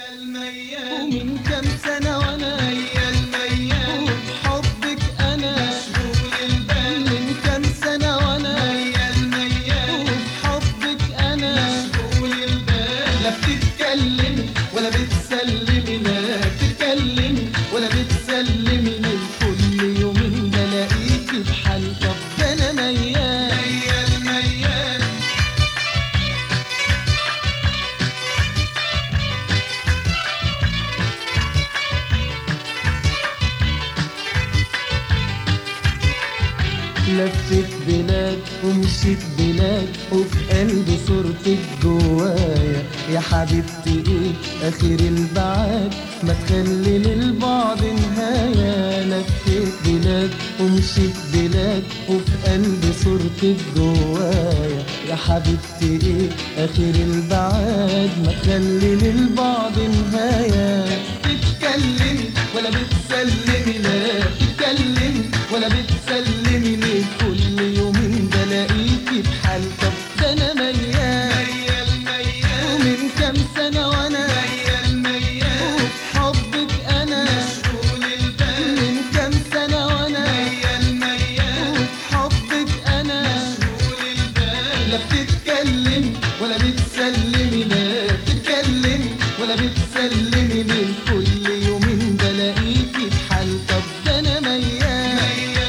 ومن كام سنة وانا وبحبك انا من كام سنة وانا وبحبك انا لا بتتكلمي ولا بتسلمي لا بتتكلمي ولا بتسلمي من كل يومين بلاقيكي بحال طب ده انا ميال لفت بلاد ومشيت بلاد وفي قلبي صورتك جوايا يا حبيبتي ايه اخر البعاد ما تخلي للبعد نهاية لفت بلاد ومشيت بلاد وفي قلبي صورتك جوايا يا حبيبتي ايه اخر البعاد ما تخلي للبعد نهاية بتتكلمي ولا بتسلمي لا بتتكلمي ولا بتسلمي ليه كل يومين بلاقيكي بحال طب ده انا ميال ومن كام سنة وانا وبحبك انا من كام سنة وانا وبحبك انا لا بتتكلمي ولا بتسلمي لا بتتكلمي ولا بتسلمي من كل يومين بلاقيكي بحال طب ده انا ميال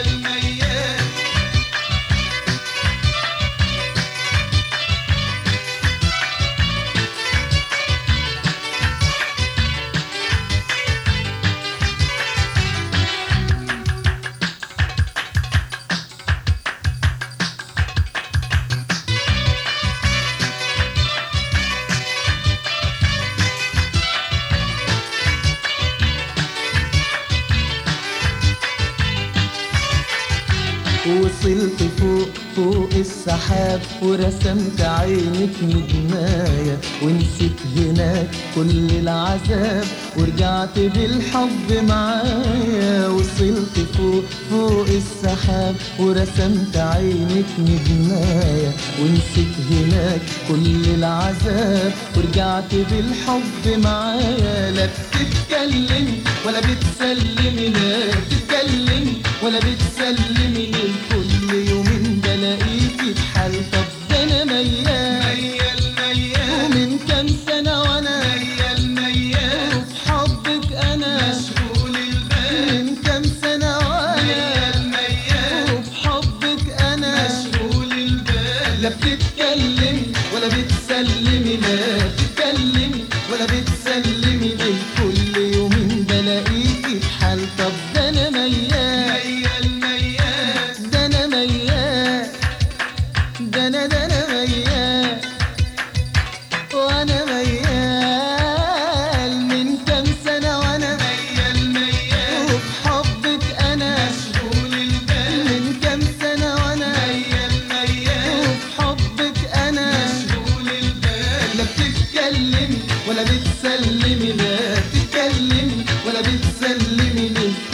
وصلت فوق فوق السحاب ورسمت عينك نجماية ونسيت هناك كل العذاب ورجعت بالحب معايا وصلت فوق فوق السحاب ورسمت عينك نجماية ونسيت هناك كل العذاب ورجعت بالحب معايا لا بتتكلمي ولا بتسلمي لا بتتكلمي ولا بتسلمي ليه كل يومين بلاقيكي بحال طب ده انا ميال ومن كام سنة وانا وبحبك انا من كام سنة وانا وبحبك انا لا بتتكلمي ولا بتسلمي لا بتتكلمي ولا بتسلمي ليه كل يومين بلاقيكي بحال طب ده انا ميال ده انا ميال ده انا ده انا ميال وانا ميال من كام سنة وانا وبحبك انا من كام سنة وانا وبحبك انا لا بتتكلمي ولا بتسلمي لا بتتكلمي ولا بتسلمي ليه